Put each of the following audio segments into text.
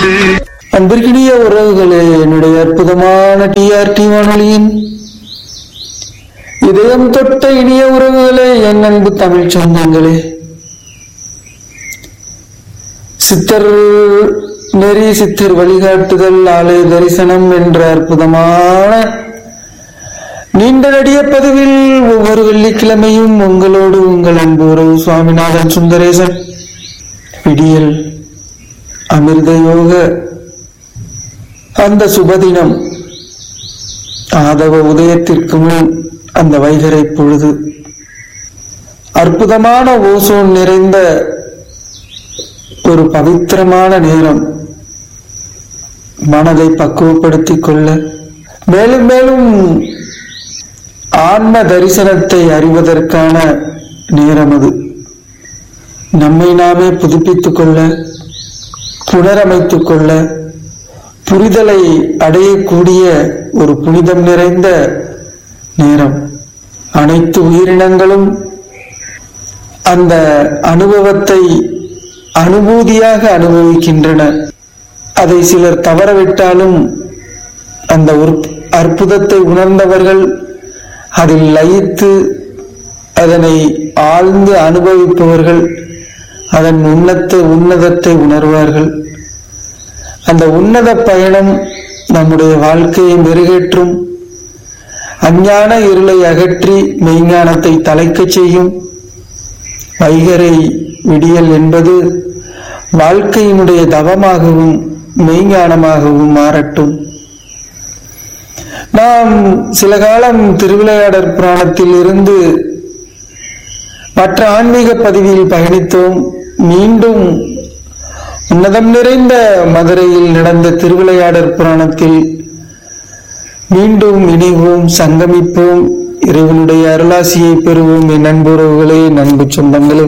உண்டு அன்பிற்கினிய உறவுகளே என்னுடைய அற்புதமான டிஆர்டி வானொலியின் இதயம் தொட்ட இனிய உறவுகளே என் அன்பு தமிழ் சொந்தங்களே சித்தர் நெறி சித்தர் வழிகாட்டுதல் ஆலய தரிசனம் என்ற அற்புதமான நீண்ட நடிய பதிவில் ஒவ்வொரு வெள்ளிக்கிழமையும் உங்களோடு உங்கள் அன்பு உறவு சுவாமிநாதன் சுந்தரேசன் விடியல் அமிர்த யோக அந்த சுபதினம் ஆதவ உதயத்திற்கு முன் அந்த வைகரை பொழுது அற்புதமான ஓசோன் நிறைந்த ஒரு பவித்திரமான நேரம் மனதை பக்குவப்படுத்திக் கொள்ள மேலும் மேலும் ஆன்ம தரிசனத்தை அறிவதற்கான நேரம் அது நம்மை நாமே புதுப்பித்துக் கொள்ள புனரமைத்துக் கொள்ள புரிதலை அடையக்கூடிய ஒரு புனிதம் நிறைந்த நேரம் அனைத்து உயிரினங்களும் அந்த அனுபவத்தை அனுபூதியாக அனுபவிக்கின்றன அதை சிலர் தவறவிட்டாலும் அந்த ஒரு அற்புதத்தை உணர்ந்தவர்கள் அதில் லயித்து அதனை ஆழ்ந்து அனுபவிப்பவர்கள் அதன் உன்னத்த உன்னதத்தை உணர்வார்கள் அந்த உன்னத பயணம் நம்முடைய வாழ்க்கையை மெருகேற்றும் அஞ்ஞான இருளை அகற்றி மெய்ஞானத்தை தலைக்கச் செய்யும் வைகரை விடியல் என்பது வாழ்க்கையினுடைய தவமாகவும் மெய்ஞானமாகவும் மாறட்டும் நாம் சில காலம் திருவிளையாடற் புராணத்தில் இருந்து மற்ற ஆன்மீக பதிவில் பயணித்தோம் மீண்டும் உன்னதம் நிறைந்த மதுரையில் நடந்த திருவிளையாடற் புராணத்தில் மீண்டும் இணைவோம் சங்கமிப்போம் இறைவனுடைய அருளாசியை பெறுவோம் என் நண்புறவுகளே நண்பு சொந்தங்களே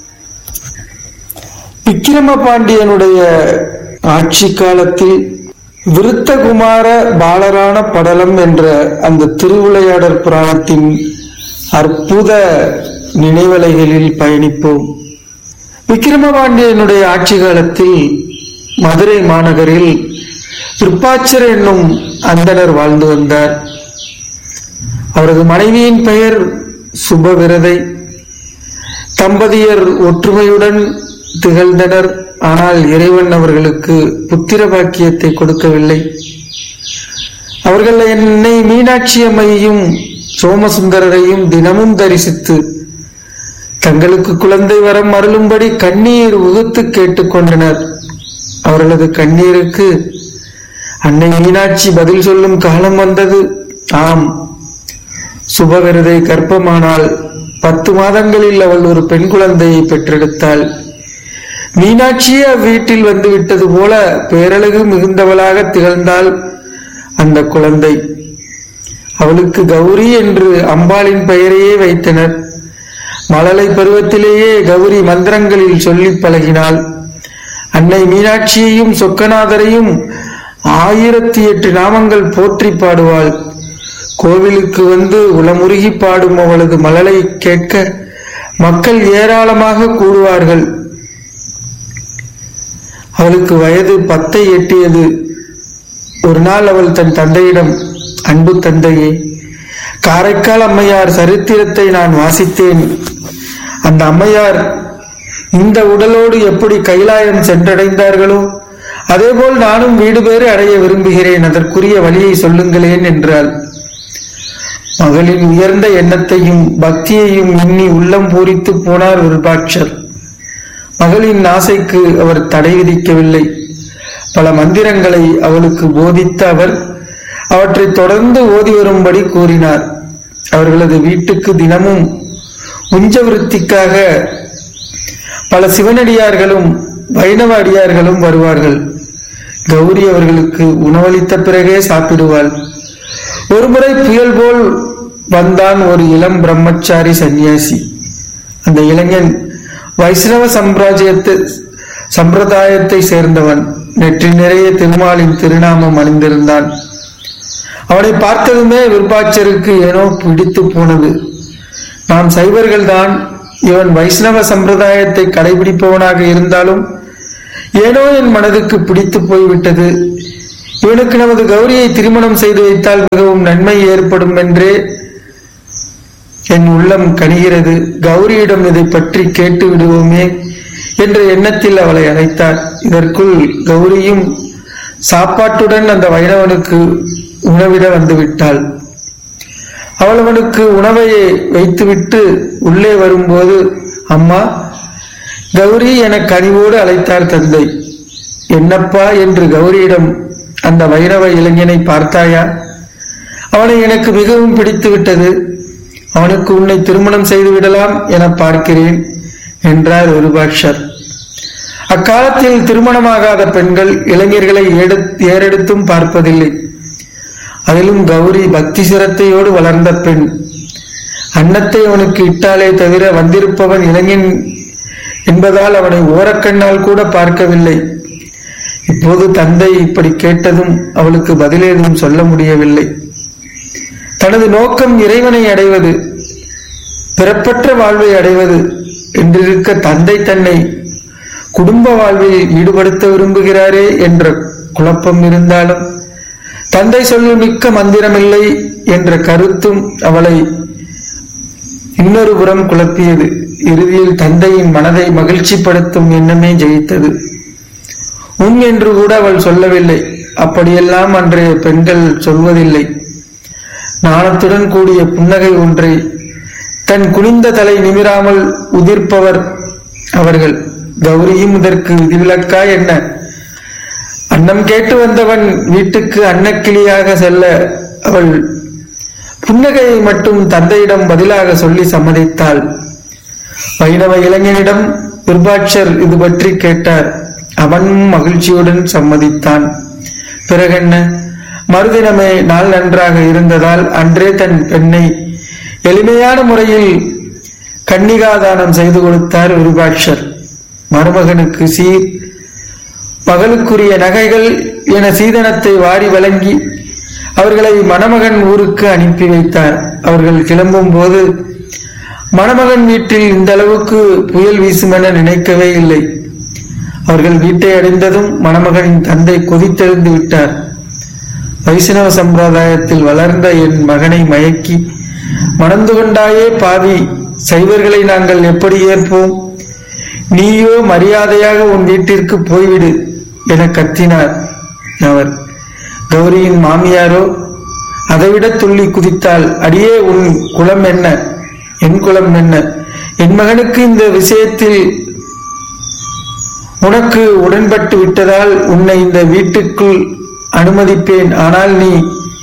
விக்கிரம பாண்டியனுடைய ஆட்சி காலத்தில் விருத்தகுமார பாலரான படலம் என்ற அந்த திருவிளையாடற் புராணத்தின் அற்புத நினைவலைகளில் பயணிப்போம் விக்கிரமபாண்டியனுடைய ஆட்சி காலத்தில் மதுரை மாநகரில் திருப்பாச்சர் என்னும் அந்தனர் வாழ்ந்து வந்தார் அவரது மனைவியின் பெயர் சுபவிரதை தம்பதியர் ஒற்றுமையுடன் திகழ்ந்தனர் ஆனால் இறைவன் அவர்களுக்கு புத்திர பாக்கியத்தை கொடுக்கவில்லை அவர்கள் என்னை மீனாட்சி அம்மையையும் சோமசுந்தரரையும் தினமும் தரிசித்து தங்களுக்கு குழந்தை வரம் அருளும்படி கண்ணீர் உகுத்து கேட்டுக்கொண்டனர் அவர்களது கண்ணீருக்கு அன்னை மீனாட்சி பதில் சொல்லும் காலம் வந்தது ஆம் சுபவிரதை கர்ப்பமானால் பத்து மாதங்களில் அவள் ஒரு பெண் குழந்தையை பெற்றெடுத்தாள் மீனாட்சியே அவ்வீட்டில் வந்து விட்டது போல பேரழகு மிகுந்தவளாக திகழ்ந்தாள் அந்த குழந்தை அவளுக்கு கௌரி என்று அம்பாளின் பெயரையே வைத்தனர் மழலை பருவத்திலேயே கௌரி மந்திரங்களில் சொல்லி பழகினாள் அன்னை மீனாட்சியையும் சொக்கநாதரையும் ஆயிரத்தி எட்டு நாமங்கள் போற்றி பாடுவாள் கோவிலுக்கு வந்து உளமுருகி பாடும் அவளது மழலை கேட்க மக்கள் ஏராளமாக கூடுவார்கள் அவளுக்கு வயது பத்தை எட்டியது ஒரு நாள் அவள் தன் தந்தையிடம் அன்பு தந்தையே காரைக்கால் அம்மையார் சரித்திரத்தை நான் வாசித்தேன் அந்த அம்மையார் இந்த உடலோடு எப்படி கைலாயம் சென்றடைந்தார்களோ அதேபோல் நானும் வீடு பேறு அடைய விரும்புகிறேன் அதற்குரிய வழியை சொல்லுங்களேன் என்றாள் மகளின் உயர்ந்த எண்ணத்தையும் பக்தியையும் எண்ணி உள்ளம் பூரித்து போனார் விருபாட்சர் மகளின் ஆசைக்கு அவர் தடை விதிக்கவில்லை பல மந்திரங்களை அவளுக்கு போதித்த அவர் அவற்றை தொடர்ந்து ஓதி வரும்படி கூறினார் அவர்களது வீட்டுக்கு தினமும் உஞ்ச விருத்திக்காக பல சிவனடியார்களும் வைணவ அடியார்களும் வருவார்கள் கௌரி அவர்களுக்கு உணவளித்த பிறகே சாப்பிடுவாள் ஒருமுறை புயல் போல் வந்தான் ஒரு இளம் பிரம்மச்சாரி சந்நியாசி அந்த இளைஞன் வைஷ்ணவ சம்பிராஜ்யத்தை சம்பிரதாயத்தை சேர்ந்தவன் நெற்றி நிறைய திருமாலின் திருநாமம் அணிந்திருந்தான் அவனை பார்த்ததுமே விருப்பாச்சருக்கு ஏனோ பிடித்து போனது நாம் சைவர்கள்தான் இவன் வைஷ்ணவ சம்பிரதாயத்தை கடைபிடிப்பவனாக இருந்தாலும் ஏனோ என் மனதுக்கு பிடித்து போய்விட்டது இவனுக்கு நமது கௌரியை திருமணம் செய்து வைத்தால் மிகவும் நன்மை ஏற்படும் என்றே என் உள்ளம் கனிகிறது கௌரியிடம் இதை பற்றி கேட்டு விடுவோமே என்ற எண்ணத்தில் அவளை அழைத்தார் இதற்குள் கௌரியும் சாப்பாட்டுடன் அந்த வைணவனுக்கு உணவிட வந்து விட்டாள் அவள் அவனுக்கு உணவை வைத்துவிட்டு உள்ளே வரும்போது அம்மா கௌரி என கனிவோடு அழைத்தார் தந்தை என்னப்பா என்று கௌரியிடம் அந்த வைணவ இளைஞனை பார்த்தாயா அவனை எனக்கு மிகவும் பிடித்து விட்டது அவனுக்கு உன்னை திருமணம் செய்து விடலாம் என பார்க்கிறேன் என்றார் விருபாட்சர் அக்காலத்தில் திருமணமாகாத பெண்கள் இளைஞர்களை ஏடு- ஏறெடுத்தும் பார்ப்பதில்லை அதிலும் கௌரி பக்தி சிரத்தையோடு வளர்ந்த பெண் அன்னத்தை அவனுக்கு இட்டாலே தவிர வந்திருப்பவன் இளைஞன் என்பதால் அவனை ஓரக்கண்ணால் கூட பார்க்கவில்லை இப்போது தந்தை இப்படி கேட்டதும் அவளுக்கு பதிலேதும் சொல்ல முடியவில்லை தனது நோக்கம் இறைவனை அடைவது பிறப்பற்ற வாழ்வை அடைவது என்றிருக்க தந்தை தன்னை குடும்ப வாழ்வில் ஈடுபடுத்த விரும்புகிறாரே என்ற குழப்பம் இருந்தாலும் தந்தை சொல்லும் மிக்க மந்திரமில்லை என்ற கருத்தும் அவளை இன்னொரு புறம் குழப்பியது இறுதியில் தந்தையின் மனதை மகிழ்ச்சிப்படுத்தும் எண்ணமே ஜெயித்தது உன் என்று கூட அவள் சொல்லவில்லை அப்படியெல்லாம் அன்றைய பெண்கள் சொல்வதில்லை நாணத்துடன் கூடிய புன்னகை ஒன்றை தன் குனிந்த தலை நிமிராமல் உதிர்ப்பவர் அவர்கள் கௌரியும் இதற்கு விதிவிலக்கா என்ன அன்னம் கேட்டு வந்தவன் வீட்டுக்கு அன்னக்கிளியாக செல்ல அவள் புன்னகையை மட்டும் தந்தையிடம் பதிலாக சொல்லி சம்மதித்தாள் வைணவ இளைஞனிடம் விருபாட்சர் இது பற்றி கேட்டார் அவனும் மகிழ்ச்சியுடன் சம்மதித்தான் பிறகென்ன மறுதினமே நாள் நன்றாக இருந்ததால் அன்றே தன் பெண்ணை எளிமையான முறையில் கன்னிகாதானம் செய்து கொடுத்தார் விருபாட்சர் மருமகனுக்கு சீர் மகளுக்குரிய நகைகள் என சீதனத்தை வாரி வழங்கி அவர்களை மணமகன் ஊருக்கு அனுப்பி வைத்தார் அவர்கள் கிளம்பும் போது மணமகன் வீட்டில் இந்த அளவுக்கு புயல் வீசுமென நினைக்கவே இல்லை அவர்கள் வீட்டை அடைந்ததும் மணமகனின் தந்தை கொதித்தெழுந்து விட்டார் வைஷ்ணவ சம்பிரதாயத்தில் வளர்ந்த என் மகனை மயக்கி மணந்து கொண்டாயே பாவி சைவர்களை நாங்கள் எப்படி ஏற்போம் நீயோ மரியாதையாக உன் வீட்டிற்கு போய்விடு என கத்தினார் அவர் கௌரியின் மாமியாரோ அதைவிட துள்ளி குதித்தால் அடியே உன் குலம் என்ன என் குலம் என்ன என் மகனுக்கு இந்த விஷயத்தில் உனக்கு உடன்பட்டு விட்டதால் உன்னை இந்த வீட்டுக்குள் அனுமதிப்பேன் ஆனால் நீ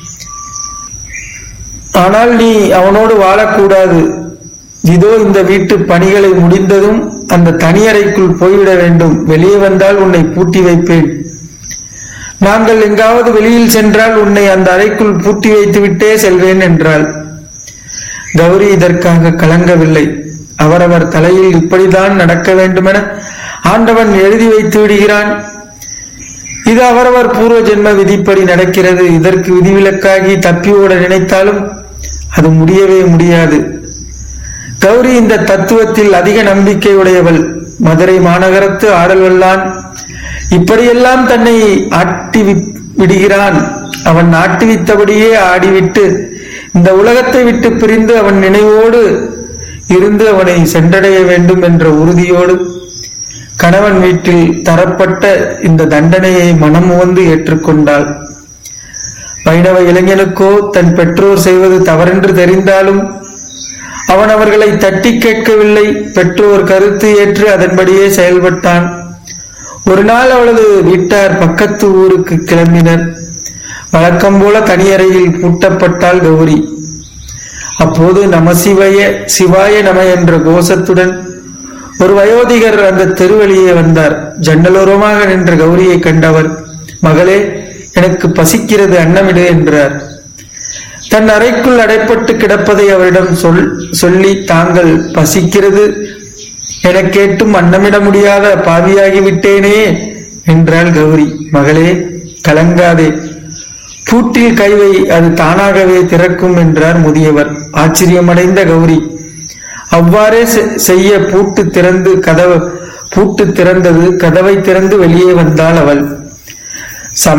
ஆனால் நீ அவனோடு வாழக்கூடாது இதோ இந்த வீட்டு பணிகளை முடிந்ததும் அந்த தனியறைக்குள் போய்விட வேண்டும் வெளியே வந்தால் உன்னை பூட்டி வைப்பேன் நாங்கள் எங்காவது வெளியில் சென்றால் உன்னை அந்த அறைக்குள் பூட்டி வைத்து விட்டே செல்வேன் என்றாள் கௌரி இதற்காக கலங்கவில்லை அவரவர் தலையில் இப்படிதான் நடக்க வேண்டுமென ஆண்டவன் எழுதி வைத்து விடுகிறான் இது அவரவர் பூர்வ ஜென்ம விதிப்படி நடக்கிறது இதற்கு விதிவிலக்காகி தப்பி ஓட நினைத்தாலும் அது முடியவே முடியாது கௌரி இந்த தத்துவத்தில் அதிக நம்பிக்கை உடையவள் மதுரை மாநகரத்து ஆடல் வல்லான் இப்படியெல்லாம் தன்னை ஆட்டி வி- விடுகிறான் அவன் ஆட்டுவித்தபடியே ஆடிவிட்டு இந்த உலகத்தை விட்டு பிரிந்து அவன் நினைவோடு இருந்து அவனை சென்றடைய வேண்டும் என்ற உறுதியோடு கணவன் வீட்டில் தரப்பட்ட இந்த தண்டனையை மனம் உவந்து ஏற்றுக்கொண்டாள் வைணவ இளைஞனுக்கோ தன் பெற்றோர் செய்வது தவறென்று தெரிந்தாலும் அவன் அவர்களை தட்டி கேட்கவில்லை பெற்றோர் கருத்து ஏற்று அதன்படியே செயல்பட்டான் ஒரு நாள் அவளது வீட்டார் பக்கத்து ஊருக்கு கிளம்பினர் வழக்கம் போல தனியறையில் பூட்டப்பட்டாள் கௌரி அப்போது நமசிவய சிவாய நம என்ற கோஷத்துடன் ஒரு வயோதிகர் அந்த தெருவழியே வந்தார் ஜன்னலோரமாக நின்ற கௌரியை கண்டவர் மகளே எனக்கு பசிக்கிறது அன்னமிடு என்றார் தன் அறைக்குள் அடைப்பட்டு கிடப்பதை அவரிடம் சொல் சொல்லி தாங்கள் பசிக்கிறது என கேட்டும் அன்னமிட முடியாத பாவியாகி விட்டேனே என்றாள் கௌரி மகளே கலங்காதே பூட்டில் கைவை அது தானாகவே திறக்கும் என்றார் முதியவர் ஆச்சரியமடைந்த கௌரி அவ்வாறே செ- செய்ய பூட்டு திறந்து கதவு பூட்டு திறந்தது கதவை திறந்து வெளியே வந்தாள் அவள்